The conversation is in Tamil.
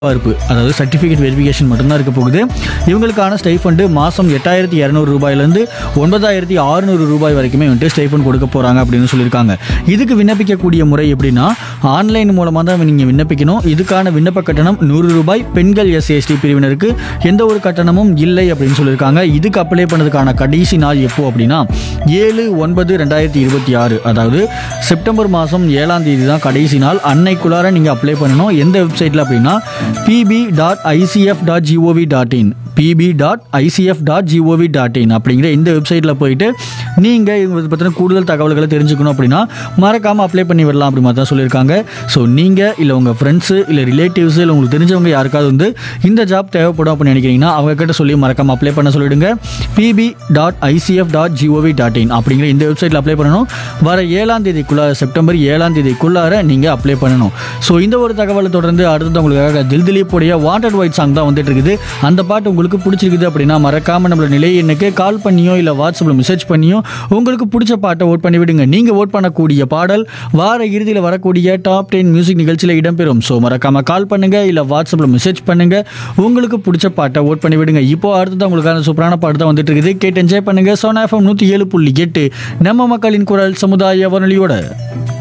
இருப்பு அதாவது சர்டிஃபிகேட் வெரிஃபிகேஷன் மட்டும்தான் இருக்க போகுது இவங்களுக்கான ஸ்டைஃபண்டு மாதம் எட்டாயிரத்தி இரநூறு ரூபாயிலேருந்து ஒன்பதாயிரத்தி அறுநூறு ரூபாய் வரைக்குமே வந்துட்டு ஸ்டைஃபண்ட் கொடுக்க போகிறாங்க அப்படின்னு சொல்லியிருக்காங்க இதுக்கு விண்ணப்பிக்கக்கூடிய முறை எப்படின்னா ஆன்லைன் மூலமாக தான் நீங்கள் விண்ணப்பிக்கணும் இதுக்கான விண்ணப்ப கட்டணம் நூறு ரூபாய் பெண்கள் எஸ்சிஎஸ்டி பிரிவினருக்கு எந்த ஒரு கட்டணமும் இல்லை அப்படின்னு சொல்லியிருக்காங்க இதுக்கு அப்ளை பண்ணதுக்கான கடைசி நாள் எப்போ அப்படின்னா ஏழு ஒன்பது ரெண்டாயிரத்தி இருபத்தி ஆறு அதாவது செப்டம்பர் மாதம் ஏழாம் தேதி தான் கடைசி நாள் அன்னைக்குள்ளார நீங்கள் அப்ளை பண்ணணும் எந்த வெப்சைட்டில் அப்படின்னா PP dot ICF dot GOV dot in PP dot ICF dot GOV dot in அப்படிங்கிற இந்த வெப்சைட்டில் போயிட்டு நீங்கள் இதை பற்றின கூடுதல் தகவல்களை தெரிஞ்சுக்கணும் அப்படின்னா மறக்காமல் அப்ளை பண்ணி விடலாம் அப்படி மாதிரி தான் சொல்லியிருக்காங்க ஸோ நீங்கள் இல்லை உங்கள் ஃப்ரெண்ட்ஸு இல்லை ரிலேட்டிவ்ஸு இல்லை உங்களுக்கு தெரிஞ்சவங்க யாருக்காவது வந்து இந்த ஜாப் தேவைப்படும் அப்படின்னு நினைக்கிறீங்கன்னா அவங்க கிட்ட சொல்லி மறக்காமல் அப்ளை பண்ண சொல்லிடுங்க PP dot ICF dot GOV dot in அப்படிங்கிற இந்த வெப்சைட்டில் அப்ளை பண்ணணும் வர ஏழாம் தேதிக்குள்ளார செப்டம்பர் ஏழாம் தேதிக்குள்ளார நீங்கள் அப்ளை பண்ணணும் ஸோ இந்த ஒரு தகவலை தொடர்ந்து அடுத்தது உங்களுக்காக தில் திலீப்புடைய வாண்டட் ஒயிட் சாங் தான் வந்துட்டு இருக்குது அந்த பாட்டு உங்களுக்கு பிடிச்சிருக்குது அப்படின்னா மறக்காம நம்மளோட நிலை எண்ணுக்கு கால் பண்ணியோ இல்லை வாட்ஸ்அப்பில் மெசேஜ் பண்ணியோ உங்களுக்கு பிடிச்ச பாட்டை ஓட் பண்ணி விடுங்க நீங்கள் ஓட் பண்ணக்கூடிய பாடல் வார இறுதியில் வரக்கூடிய டாப் டென் மியூசிக் நிகழ்ச்சியில் இடம்பெறும் ஸோ மறக்காம கால் பண்ணுங்க இல்லை வாட்ஸ்அப்பில் மெசேஜ் பண்ணுங்க உங்களுக்கு பிடிச்ச பாட்டை ஓட் பண்ணி விடுங்க இப்போ அடுத்தது உங்களுக்கான சூப்பரான பாட்டு தான் வந்துட்டு இருக்குது கேட்டு என்ஜாய் பண்ணுங்க சோனா எஃப்எம் நூற்றி ஏழு புள்ளி எட்டு நம்ம மக்களின் குரல் சமுதாய வானொலியோட